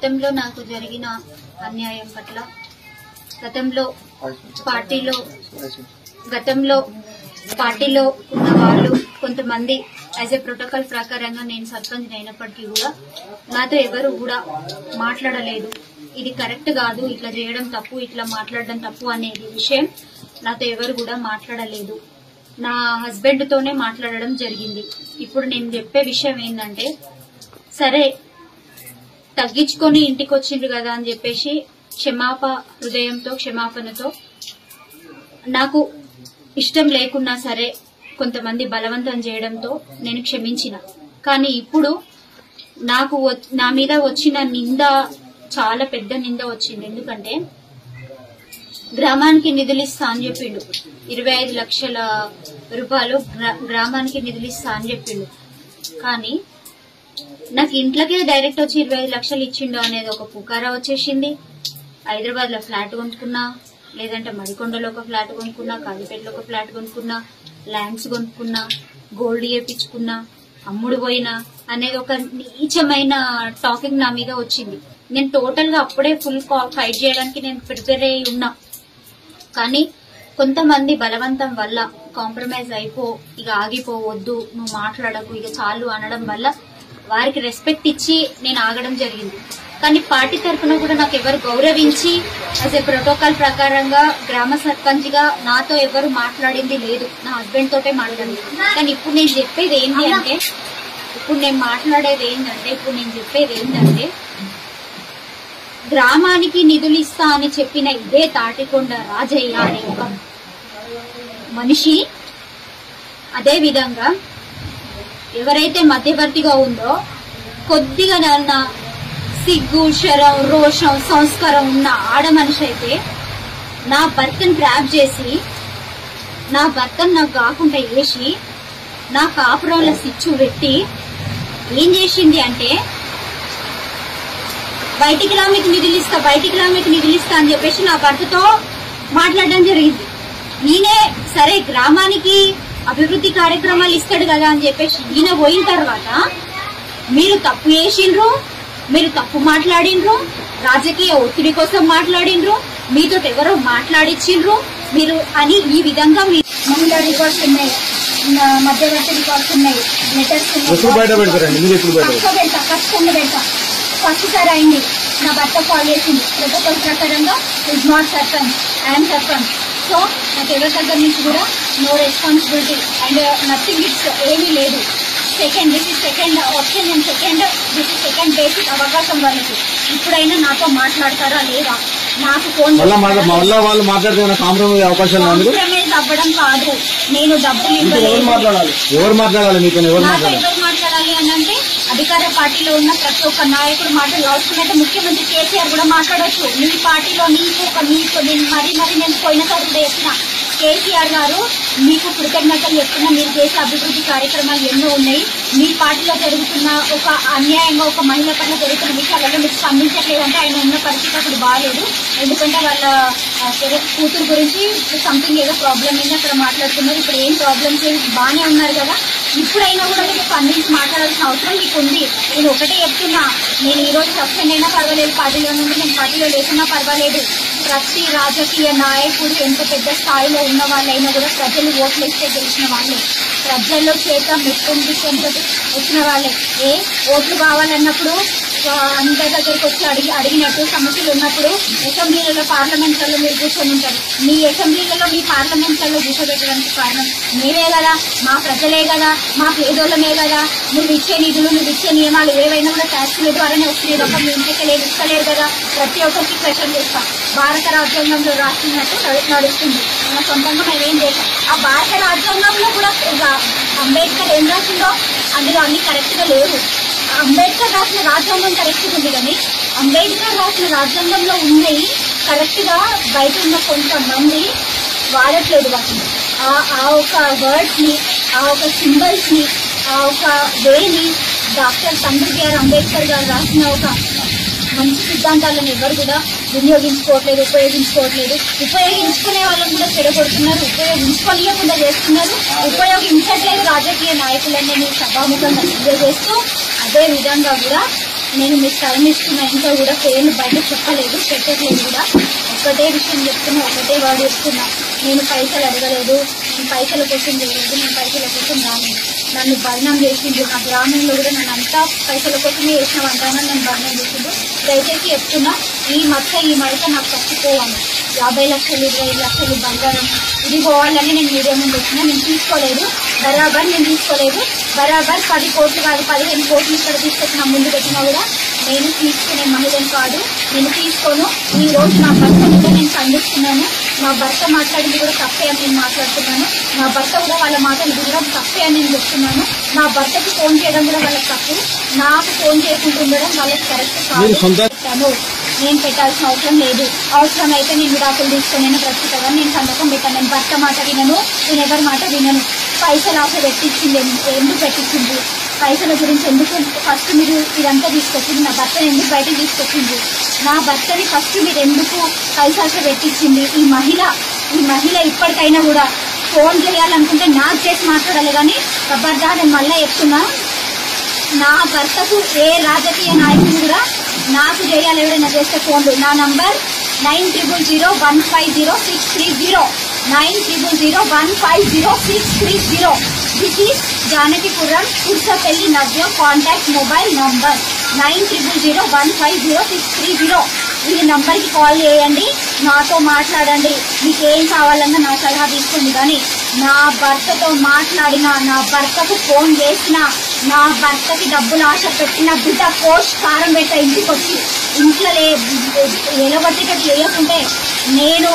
గతంలో నాకు జరిగిన అన్యాయం పట్ల గతంలో పార్టీలో గతంలో పార్టీలో ఉన్న వాళ్ళు కొంతమంది యాజ్ ఎ ప్రోటోకాల్ ప్రకారంగా నేను సర్పంచ్ అయినప్పటికీ కూడా నాతో ఎవరు కూడా మాట్లాడలేదు ఇది కరెక్ట్ కాదు ఇట్లా చేయడం తప్పు ఇట్లా మాట్లాడడం తప్పు అనేది విషయం నాతో ఎవరు కూడా మాట్లాడలేదు నా హస్బెండ్ తోనే మాట్లాడడం జరిగింది ఇప్పుడు నేను చెప్పే విషయం ఏంటంటే సరే తగ్గించుకొని ఇంటికి వచ్చిండ్రు కదా అని చెప్పేసి క్షమాప హృదయంతో క్షమాపణతో నాకు ఇష్టం లేకున్నా సరే కొంతమంది బలవంతం చేయడంతో నేను క్షమించిన కానీ ఇప్పుడు నాకు వ- నా మీద వచ్చిన నింద చాలా పెద్ద నింద వచ్చింది ఎందుకంటే గ్రామానికి నిధులు ఇస్తా అని చెప్పిండు ఇరవై ఐదు లక్షల రూపాయలు గ్రా- గ్రామానికి నిధులు ఇస్తా అని చెప్పిండు కానీ నాకు ఇంట్లోకే డైరెక్ట్ వచ్చి ఇరవై ఐదు లక్షలు ఇచ్చిండు అనేది ఒక పుకారా వచ్చేసింది హైదరాబాద్ లో ఫ్లాట్ కొనుక్కున్నా లేదంటే మడికొండలో ఒక ఫ్లాట్ కొనుక్కున్నా కాజీపేటలో ఒక ఫ్లాట్ కొనుక్కున్నా ల్యాండ్స్ కొనుక్కున్నా గోల్డ్ చేపించుకున్నా అమ్ముడు పోయినా అనేది ఒక నీచమైన టాకింగ్ నా మీద వచ్చింది నేను టోటల్ గా అప్పుడే ఫుల్ ఫైట్ చేయడానికి నేను ప్రిపేర్ అయి ఉన్నా కానీ కొంతమంది బలవంతం వల్ల కాంప్రమైజ్ అయిపో ఇక ఆగిపోవద్దు నువ్వు మాట్లాడకు ఇక చాలు అనడం వల్ల వారికి రెస్పెక్ట్ ఇచ్చి నేను ఆగడం జరిగింది కానీ పార్టీ తరఫున కూడా నాకు ఎవరు గౌరవించి యాజ్ ఎ ప్రోటోకాల్ ప్రకారంగా గ్రామ సర్పంచ్ గా నాతో ఎవరు మాట్లాడింది లేదు నా హస్బెండ్ తోటే మాట్లాడింది కానీ ఇప్పుడు నేను చెప్పేది ఏంటి అంటే ఇప్పుడు నేను మాట్లాడేది ఏంటంటే ఇప్పుడు నేను చెప్పేది ఏంటంటే గ్రామానికి నిధులు ఇస్తా అని చెప్పిన ఇదే తాటికొండ రాజయ్య అనే ఒక మనిషి అదే విధంగా ఎవరైతే మధ్యవర్తిగా ఉందో కొద్దిగా నన్న సిగ్గు శరం రోషం సంస్కారం ఉన్న ఆడ మనిషి అయితే నా భర్తను ట్రాప్ చేసి నా భర్తను నాకు కాకుండా వేసి నా కాపురంలో సిచ్చు పెట్టి ఏం చేసింది అంటే బయటికి రా మీకు నిధులు ఇస్తా బయటికి రా మీకు నిధులు ఇస్తా అని చెప్పేసి నా భర్తతో మాట్లాడడం జరిగింది నేనే సరే గ్రామానికి అభివృద్ధి కార్యక్రమాలు ఇస్తాడు కదా అని చెప్పేసి ఈయన పోయిన తర్వాత మీరు తప్పు చేసిండ్రు మీరు తప్పు మాట్లాడిండ్రు రాజకీయ ఒత్తిడి కోసం మాట్లాడిండ్రు మీతో ఎవరో మాట్లాడిచ్చిండ్రు మీరు అని ఈ విధంగా మీ మహిళా రికార్డ్స్ ఉన్నాయి నా మధ్యవర్తి రికార్డ్స్ ఉన్నాయి లెటర్స్ ఎప్పుడు బయట పెడతారండి మీరు ఎప్పుడు బయట పెడతారు పెడతా ఖచ్చితంగా పెడతా ఫస్ట్ సార్ అయింది నా భర్త కాల్ చేసింది ప్రోటోకాల్ ప్రకారంగా is not sarpanch I'm sarpanch so నాకు ఎవరి దగ్గర నుంచి కూడా no responsibility and nothing it's ఏమీ లేదు second this is second option and second this is second basic అవకాశం వాళ్ళకి ఇప్పుడైనా నాతో మాట్లాడతారా లేదా నాకు ఫోన్ మళ్ళా మాట్లా- మళ్ళా వాళ్ళు మాట్లాడితే ఏమైనా కాంప్రమైజ్ అయ్యే అవకాశాలు ఉందా మీరు కాంప్రమైజ్ అవ్వడం కాదు నేను డబ్బులు ఇంకా ఎవరు ఇవ్వలేదు మాట్లాడాలి ఎవరు మాట్లాడాలి మీతో ఎవరు నాతో మాట్లాడాలి ఎవరు మాట్లాడాలి అని అంటే అధికార పార్టీలో ఉన్న ప్రతి ఒక్క నాయకుడు మాటలు అవసరమైతే ముఖ్యమంత్రి కేసీఆర్ కూడా మాట్లాడొచ్చు మీ పార్టీలో నీకు ఒక నీకు నేను మరీ మరీ నేను పోయినసారి కూడా చెప్పిన కేసీఆర్ గారు మీకు కృతజ్ఞతలు చెప్తున్నా మీరు చేసే అభివృద్ధి కార్యక్రమాలు ఎన్నో ఉన్నాయి మీ పార్టీలో జరుగుతున్న ఒక అన్యాయంగా ఒక మహిళ పట్ల జరుగుతున్న విషయాలలో మీకు స్పందించట్లేదంటే ఆయన ఉన్న పరిస్థితి అప్పుడు బాగాలేదు ఎందుకంటే వాళ్ళ ఆ, ఏదో కూతురు గురించి సంథింగ్ ఏదో ప్రాబ్లం ఉంది అక్కడ మాట్లాడుతున్నారు ఇప్పుడు ఏం ప్రాబ్లమ్స్ ఏమి బాగానే ఉన్నారు కదా ఇప్పుడైనా కూడా మీకు స్పందించి మాట్లాడాల్సిన అవసరం మీకు ఉంది నేను ఒకటే చెప్తున్నా నేను ఈ రోజు సస్పెండ్ అయినా పర్వాలేదు పార్టీలో నుండి నేను పార్టీలో లేకున్నా పర్వాలేదు ప్రతి రాజకీయ నాయకుడు ఎంత పెద్ద స్థాయిలో ఉన్న వాళ్ళైనా కూడా ప్రజలు ఓట్లు ఇస్తే గెలిచిన వాళ్ళే ప్రజల్లో చేత మెట్టుండితో వచ్చిన వాళ్ళే ఏ ఓట్లు కావాలన్నప్పుడు ఆ, అందరి దగ్గరికి వచ్చి అడిగి అడిగినట్టు సమస్యలు ఉన్నప్పుడు అసెంబ్లీలలో పార్లమెంట్లలో మీరు కూర్చొని ఉంటారు మీ అసెంబ్లీలలో మీ పార్లమెంట్లలో కూర్చోబెట్టడానికి కారణం మీరే కదా మా ప్రజలే కదా మా పేదోళ్ళమే కదా నువ్వు ఇచ్చే నిధులు నువ్వు ఇచ్చే నియమాలు ఏవైనా కూడా ట్యాక్సుల ద్వారానే వస్తున్నాయి తప్ప మీ ఇంటికి లేదు ఇస్తలేరు కదా ప్రతి ఒక్కరికి క్వశ్చన్ చేస్తాం భారత రాజ్యాంగంలో రాసినట్టు నడు- నడుస్తుంది మన సొంతంగా మేము ఏం చేస్తాం ఆ భారత రాజ్యాంగంలో కూడా ఇక అంబేద్కర్ ఏం రాసిందో అందులో అన్ని కరెక్ట్ గా లేవు అంబేద్కర్ రాసిన రాజ్యాంగం కరెక్ట్ ఉంది కానీ అంబేద్కర్ రాసిన రాజ్యాంగంలో ఉన్నాయి కరెక్ట్ గా బయట ఉన్న కొంతమంది వాడట్లేదు వాటిని ఆ ఆ ఒక వర్డ్స్ ని ఆ ఒక సింబల్స్ ని ఆ ఒక వేని డాక్టర్ తండ్రి బిఆర్ అంబేద్కర్ గారు రాసిన ఒక మంచి సిద్ధాంతాలను ఎవరు కూడా వినియోగించుకోవట్లేదు ఉపయోగించుకోవట్లేదు ఉపయోగించుకునే వాళ్ళని కూడా చెడగొడుతున్నారు ఉపయోగించుకోలేకుండా చేస్తున్నారు ఉపయోగించట్లేదు రాజకీయ నాయకులని నేను సభాముఖంగా తెలియజేస్తూ అదే విధంగా కూడా నేను మీకు టైం ఇస్తున్నా ఇంకా కూడా పేర్లు బయట చెప్పలేదు పెట్టట్లేదు కూడా ఒకటే విషయం చెప్తున్నా ఒకటే వాడు చెప్తున్నా నేను పైసలు అడగలేదు నేను పైసల కోసం చేయలేదు నేను పైసల కోసం రాలేదు నన్ను బర్ణం చేసిండు నా గ్రామంలో కూడా నన్ను అంతా పైసల కోసమే చేసిన అంటాను నన్ను బర్ణం చేసిండు దయచేసి చెప్తున్నా ఈ మచ్చ ఈ మడత నాకు తప్పిపోవాలి యాభై లక్షలు ఇరవై లక్షలు బంగారం ఇది పోవాలని నేను మీడియా ముందు వచ్చినా నేను తీసుకోలేదు బరాబర్ నేను తీసుకోలేదు బరాబర్ పది కోట్లు కాదు పదిహేను కోట్లు ఇక్కడ తీసుకొచ్చి నా ముందు పెట్టినా కూడా నేను తీసుకునే మహిళను కాదు నేను తీసుకోను ఈ రోజు నా భర్త మీద నేను ఖండిస్తున్నాను నా భర్త మాట్లాడింది కూడా తప్పే అని నేను మాట్లాడుతున్నాను నా భర్త కూడా వాళ్ళ మాటలు వినడం తప్పే అని నేను చెప్తున్నాను నా భర్తకి ఫోన్ చేయడం కూడా వాళ్ళకి తప్పు నాకు ఫోన్ చేయకుండా ఉండడం వాళ్ళకి కరెక్ట్ మీరు కాదు సొంత పెట్టాను నేను పెట్టాల్సిన అవసరం లేదు అవసరం అయితే నేను విడాకులు తీసుకొని బ్రతుకుతాను నేను సంతకం పెట్టాను నేను భర్త మాట వినను నేను ఎవరి మాట వినను పైసలు ఆశ పెట్టించింది ఎందు- ఎందుకు పెట్టించింది పైసల గురించి ఎందుకు ఫస్ట్ మీరు ఇదంతా తీసుకొచ్చింది నా భర్తను ఎందుకు బయటకు తీసుకొచ్చింది నా భర్తని ఫస్ట్ మీరు ఎందుకు పైసాశ పెట్టించింది ఈ మహిళ ఈ మహిళ ఇప్పటికైనా కూడా ఫోన్ చేయాలనుకుంటే నాకు చేసి మాట్లాడాలి కానీ ఖబర్దా నేను మళ్ళీ చెప్తున్నా నా భర్తకు ఏ రాజకీయ నాయకుడు కూడా నాకు చేయాలి ఎవరైనా చేస్తే ఫోన్లు నా number nine triple zero one five zero six three zero nine triple zero one five zero six three zero this is Janakipuram Kursapalli Navya contact mobile number nine triple zero one five zero six three zero ఈ నంబర్కి call చేయండి నాతో మాట్లాడండి మీకు ఏం కావాలన్నా నా సలహా తీసుకోండి కానీ నా భర్తతో మాట్లాడిన నా భర్తకు ఫోన్ చేసిన నా భర్తకి డబ్బులు ఆశ పెట్టిన బిడ్డ కోచ్ కారం పెట్ట ఇంటికి వచ్చి ఇంట్లో ఎలబట్టేటట్టు చేయకుంటే నేను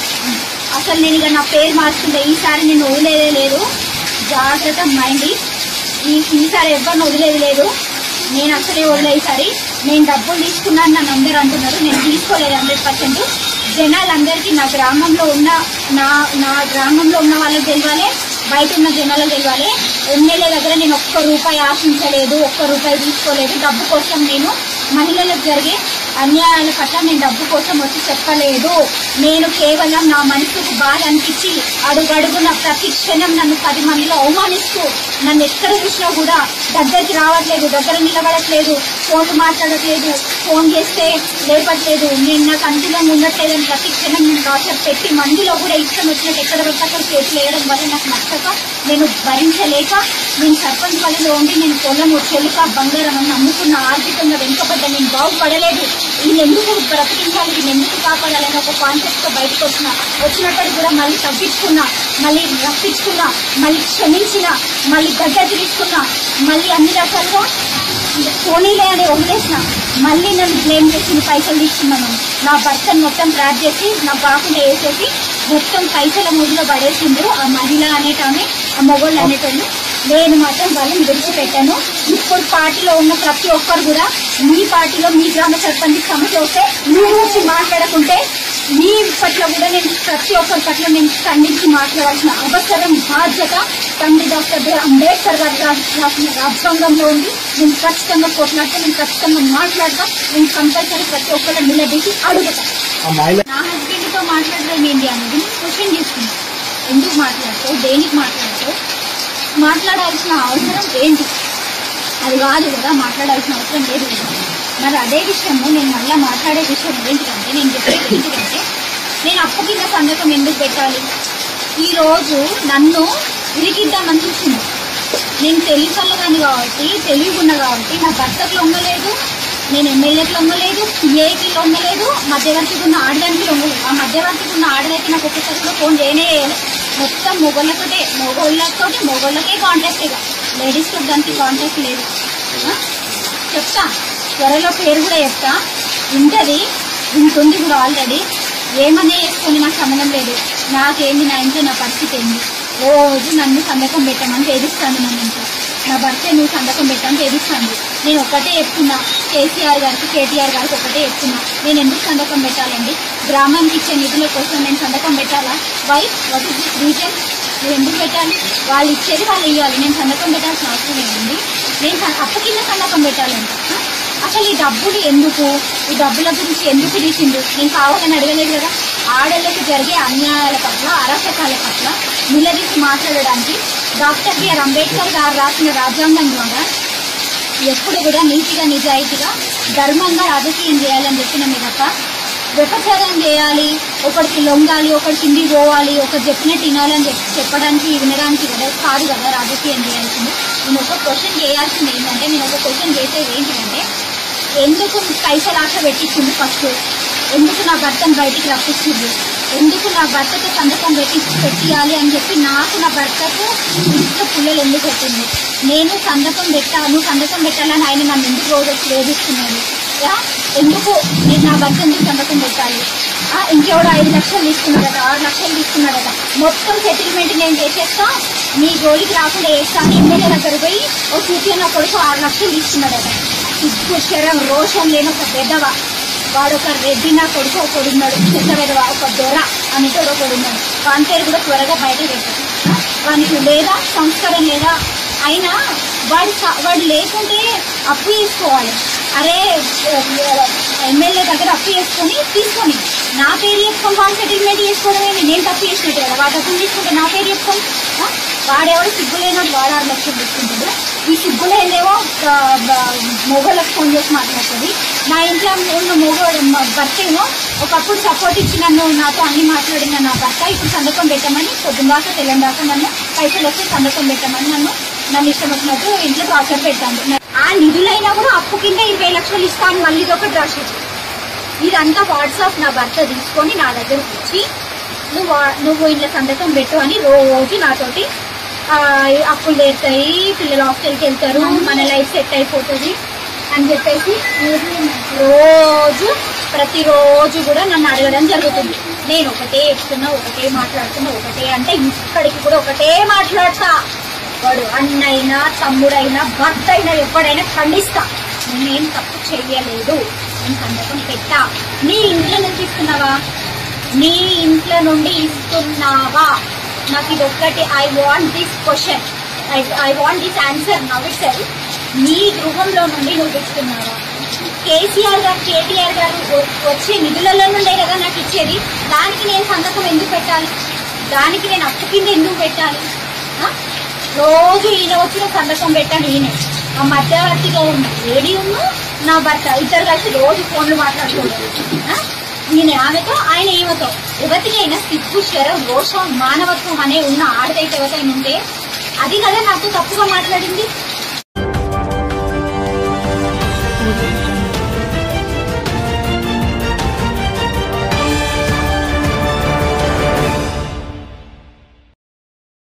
అసలు నేను ఇక నా పేరు మార్చుకుంటే ఈసారి నేను వదిలేదే లేదు జాగ్రత్త మైండ్ ఈ ఈసారి ఎవరిని వదిలేది లేదు నేను అసలే వదిలే ఈసారి నేను డబ్బులు తీసుకున్నాను నన్ను అందరూ అంటున్నారు నేను తీసుకోలేదు హండ్రెడ్ పర్సెంట్ జనాలందరికీ నా గ్రామంలో ఉన్న నా నా గ్రామంలో ఉన్న వాళ్ళకి తెలియాలి బయట ఉన్న జనాలకు తెలియాలి ఎమ్మెల్యే దగ్గర నేను ఒక్క రూపాయి ఆశించలేదు ఒక్క రూపాయి తీసుకోలేదు డబ్బు కోసం నేను మహిళలకు జరిగే అన్యాయాల పట్ల నేను డబ్బు కోసం వచ్చి చెప్పలేదు నేను కేవలం నా మనసుకు బాధ అనిపించి అడుగడుగున ప్రతి క్షణం నన్ను పది మందిలో అవమానిస్తూ నన్ను ఎక్కడ చూసినా కూడా దగ్గరికి రావట్లేదు దగ్గర నిలబడట్లేదు ఫోన్లు మాట్లాడట్లేదు ఫోన్ చేస్తే లేపట్లేదు నేను నాకు అనుకూలంగా ఉండట్లేదని ప్రతి క్షణం నేను టార్చర్ పెట్టి మందిలో కూడా ఇష్టం వచ్చినట్టు ఎక్కడ పడితే అక్కడ కేసులు వేయడం వల్ల నాకు నచ్చక నేను భరించలేక నేను సర్పంచ్ పల్లిలో ఉండి నేను పొలము చెలుక బంగారం అని నమ్ముకున్న ఆర్థికంగా వెనుకబడ్డ నేను బాగుపడలేదు ఈయన ఎందుకు బ్రతికించాలి ఈయన ఎందుకు కాపాడాలని ఒక కాన్సెప్ట్ తో బయటకు వచ్చిన వచ్చినప్పటికి కూడా మళ్ళీ తగ్గించుకున్నా మళ్ళీ రప్పించుకున్నా మళ్ళీ క్షమించిన మళ్ళీ దగ్గర తీసుకున్నా మళ్ళీ అన్ని రకాలుగా పోనీలే అని వదిలేసిన మళ్ళీ నన్ను బ్లేమ్ చేసి పైసలు తీసుకున్నాను నా భర్తను మొత్తం ట్రాప్ చేసి నా బాకుండా వేసేసి మొత్తం పైసల ముడిలో పడేసిండ్రు ఆ మహిళ అనేటామె ఆ మొగోళ్ళు అనేటోళ్ళు నేను మాత్రం వాళ్ళని విడిచిపెట్టాను ఇప్పుడు పార్టీలో ఉన్న ప్రతి ఒక్కరు కూడా మీ పార్టీలో మీ గ్రామ సర్పంచ్ సమస్య వస్తే మీరు వచ్చి మాట్లాడకుంటే మీ పట్ల కూడా నేను ప్రతి ఒక్కరి పట్ల నేను ఖండించి మాట్లాడాల్సిన అవసరం బాధ్యత తండ్రి డాక్టర్ బిఆర్ అంబేద్కర్ గారు రాసి- రాసిన రాజ్యాంగంలో ఉంది నేను ఖచ్చితంగా కొట్లాడతా నేను ఖచ్చితంగా మాట్లాడతా నేను కంపల్సరీ ప్రతి ఒక్కరు నిలబెట్టి అడుగుతా ఆ మహిళ నా హస్బెండ్ తో మాట్లాడడం ఏంటి అనేది నేను క్వశ్చన్ చేసుకున్నా ఎందుకు మాట్లాడతావు దేనికి మాట్లాడతావు మాట్లాడాల్సిన అవసరం ఏంటి అది కాదు కదా మాట్లాడాల్సిన అవసరం లేదు కదా మరి అదే విషయము నేను మళ్ళీ మాట్లాడే విషయం ఏంటిదంటే నేను చెప్పేది ఏంటిదంటే నేను అప్పు కింద సంతకం ఎందుకు పెట్టాలి ఈ రోజు నన్ను ఇరికిద్దామని చూసింది నేను తెలివికల్లదాన్ని కాబట్టి తెలివి ఉన్నా కాబట్టి నా భర్తకు లొంగలేదు నేను ఎమ్మెల్యేకి లొంగలేదు పిఏకి లొంగలేదు మధ్యవర్తికి ఉన్న ఆడదానికి లొంగలేదు ఆ మధ్యవర్తికి ఉన్న ఆడదైతే నాకు ఒక్కసారి కూడా ఫోన్ చేయనే చేయలేదు మొత్తం మొగోళ్ళతోటే మొగోళ్ళతో మొగోళ్ళకే కాంటాక్ట్ ఇక లేడీస్ తో దానికి కాంటాక్ట్ లేదు ఆ? చెప్తా త్వరలో పేరు కూడా చెప్తా ఉంటది ఉంటుంది కూడా ఆల్రెడీ ఏమన్నా చేసుకొని నాకు సంబంధం లేదు నాకేంది నా ఇంట్లో నా పరిస్థితి ఏంది రోజు నన్ను సంతకం పెట్టమని వేధిస్తాను నన్ను ఇంట్లో నా భర్త నువ్వు సంతకం పెట్టమని వేధిస్తాను నేను ఒక్కటే చెప్తున్నా కేసీఆర్ గారికి కేటీఆర్ గారికి ఒకటే చెప్తున్నా నేను ఎందుకు సంతకం పెట్టాలండి గ్రామానికి ఇచ్చే నిధుల కోసం నేను సంతకం పెట్టాలా why what is this reason నేను ఎందుకు పెట్టాలి వాళ్ళు ఇచ్చేది వాళ్ళు ఇవ్వాలి నేను సంతకం పెట్టాల్సిన అవసరం ఏముంది నేను స- అప్పు కింద సంతకం పెట్టాలంట ఆ? అసలు ఈ డబ్బులు ఎందుకు ఈ డబ్బుల గురించి ఎందుకు తీసిండు నేను కావాలని అడగలేదు కదా ఆడళ్ళకి జరిగే అన్యాయాల పట్ల అరాచకాల పట్ల నిలదీసి మాట్లాడడానికి డాక్టర్ బిఆర్ అంబేద్కర్ గారు రాసిన రాజ్యాంగం ద్వారా ఎప్పుడు కూడా నీతిగా నిజాయితీగా ధర్మంగా రాజకీయం చేయాలని చెప్పిన మీ తప్ప వ్యపచారం చేయాలి ఒకరికి లొంగాలి ఒకరి కింది పోవాలి ఒకరు చెప్పినట్టు వినాలని చెప్పి చెప్పడానికి వినడానికి కదా కాదు కదా రాజకీయం చేయాల్సింది నేను ఒక క్వశ్చన్ చేయాల్సింది ఏంటంటే నేను ఒక క్వశ్చన్ చేసేది ఏంటంటే ఎందుకు పైసలు ఆశ పెట్టించింది ఫస్ట్ ఎందుకు నా భర్తను బయటికి రప్పించింది ఎందుకు నా భర్తతో సంతకం పెట్టి పెట్టియాలి అని చెప్పి నాకు నా భర్తకు ఇంట్లో పిల్లలు ఎందుకు పెట్టింది నేను సంతకం పెట్టాను సంతకం పెట్టాలని ఆయన నన్ను ఎందుకు రోజు వచ్చి వేధిస్తున్నాడు యా? ఎందుకు నేను నా భర్త ఎందుకు సంతకం పెట్టాలి ఆ, ఇంకెవడో ఐదు లక్షలు తీసుకున్నాడట ఆరు లక్షలు తీసుకున్నాడట మొత్తం సెటిల్మెంట్ నేను చేసేస్తా మీ జోలికి రాకుండా వేస్తాను ఎమ్మెల్యే దగ్గర పోయి ఓ సూచన కొడుకు ఆరు లక్షలు తీసుకున్నాడట సిగ్గు శరం రోషం లేని ఒక పెద్దవా వాడు ఒక రెడ్డి నా కొడుకు ఒకడు ఉన్నాడు పెద్ద పెద్దవా ఒక దొర అనేటోడు ఒకడు ఉన్నాడు వాని పేరు కూడా త్వరగా బయట పెట్టాడు వానికి లేదా సంస్కారం లేదా అయినా వాడు స- వాడు లేకుంటే అప్పు చేసుకోవాలి అరే ఎమ్మెల్యే దగ్గర అప్పు చేసుకొని తీసుకొని నా పేరు చెప్పుకొని వాడు సెటిల్మెంట్ చేసుకోవడమే నేను తప్పు చేసినట్టు కదా వాడు డబ్బులు తీసుకుంటే నా పేరు చెప్పుకొని ఆ? వాడెవడు సిగ్గులేనట్టు వాడు ఆరు లక్షలు తీసుకుంటాడు ఈ సిగ్గులేదేమో మొగోళ్ళకి ఫోన్ చేసి మాట్లాడుతుంది నా ఇంట్లో ఉన్న మొగోడు మ- భర్త ఏమో ఒకప్పుడు సపోర్ట్ ఇచ్చి నన్ను నాతో అన్ని మాట్లాడిన నా భర్త ఇప్పుడు సంతకం పెట్టమని పొద్దున్నాక తెల్లందాక నన్ను పైసలు వస్తే సంతకం పెట్టమని నన్ను నన్ను ఇష్టం వచ్చినట్టు ఇంట్లో టార్చర్ పెట్టాను ఆ నిధులైనా కూడా అప్పు కింద ఇరవై లక్షలు ఇస్తాను మళ్ళీ ఇది ఒకటి రాసేది ఇదంతా వాట్సాప్ నా భర్త తీసుకొని నా దగ్గరకు వచ్చి నువ్వు వా- నువ్వు ఇంట్లో సంతకం పెట్టు అని రోజు నాతోటి ఆ, అప్పులు తీరుతాయి పిల్లలు హాస్టల్కి వెళ్తారు మన లైఫ్ సెట్ అయిపోతుంది అని చెప్పేసి రోజు ప్రతిరోజు కూడా నన్ను అడగడం జరుగుతుంది నేను ఒకటే చెప్తున్నా ఒకటే మాట్లాడుతున్నా ఒకటే అంటే ఇక్కడికి కూడా ఒకటే మాట్లాడతా వాడు అన్నైనా తమ్ముడైనా భర్త అయినా ఎప్పుడైనా ఖండిస్తా నేను తప్పు చెయ్యలేదు నేను సంతకం పెట్టా నీ ఇంట్లో నుంచి ఇస్తున్నావా నీ ఇంట్లో నుండి ఇస్తున్నావా నాకు ఇది ఒక్కటి I want this question I I want this answer now it నీ గృహంలో నుండి నువ్వు ఇస్తున్నావా కేసీఆర్ గారు కేటీఆర్ గారు వ- వచ్చే నిధులలో నుండే కదా నాకు ఇచ్చేది దానికి నేను సంతకం ఎందుకు పెట్టాలి దానికి నేను అప్పు కింద ఎందుకు పెట్టాలి ఆ? రోజు ఈయన వచ్చిన సంతకం పెట్టాను ఈయన ఆ మధ్యవర్తిగా ఉన్న లేడీ ఉన్న నా భర్త ఇద్దరు కలిసి రోజు ఫోన్లు మాట్లాడుకుంటారు ఆ? ఈయన ఆమెతో ఆయన ఈమెతో ఎవరికైనా సిగ్గు శరం రోషం మానవత్వం అనే ఉన్న ఆడదైతే ఎవరికైనా ఉంటే అది కదా నాకు తప్పుగా మాట్లాడింది